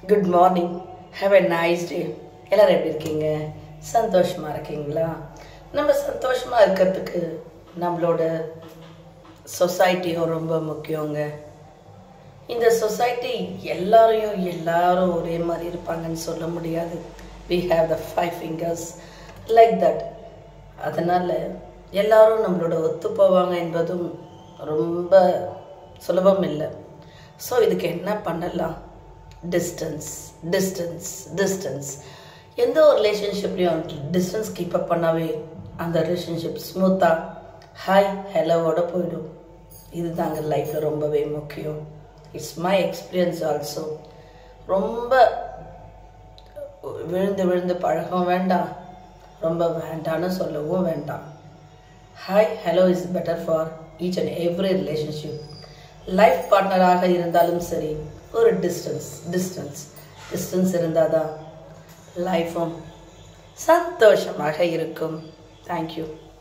good morning have a nice day எல்லாரும் எப்படி இருக்கீங்க சந்தோஷமாக இருக்கீங்களா நம்ம சந்தோஷமாக இருக்கிறதுக்கு நம்மளோட சொசைட்டியும் ரொம்ப முக்கியங்க இந்த சொசைட்டி எல்லாரையும் எல்லாரும் ஒரே மாதிரி இருப்பாங்கன்னு சொல்ல முடியாது we have the five fingers like that அதனால் எல்லாரும் நம்மளோட ஒத்து போவாங்க என்பதும் ரொம்ப சுலபம் இல்லை ஸோ இதுக்கு என்ன பண்ணலாம் டிஸ்டன்ஸ் டிஸ்டன்ஸ் டிஸ்டன்ஸ் எந்த ஒரு ரிலேஷன்ஷிப்லையும் டிஸ்டன்ஸ் கீப் அப் பண்ணாவே அந்த ரிலேஷன்ஷிப் ஸ்மூத்தாக ஹாய் ஹலோவோட போயிடும் இதுதாங்க லைஃப்பில் ரொம்பவே முக்கியம் இட்ஸ் மை எக்ஸ்பீரியன்ஸ் ஆல்சோ ரொம்ப விழுந்து விழுந்து பழகவும் வேண்டாம் ரொம்ப வேண்டான்னு சொல்லவும் வேண்டாம் hi hello is better for each and every relationship life பார்ட்னராக இருந்தாலும் சரி ஒரு டிஸ்டன்ஸ் டிஸ்டன்ஸ் டிஸ்டன்ஸ் இருந்தால் தான் லைஃப்பும் சந்தோஷமாக இருக்கும் தேங்க்யூ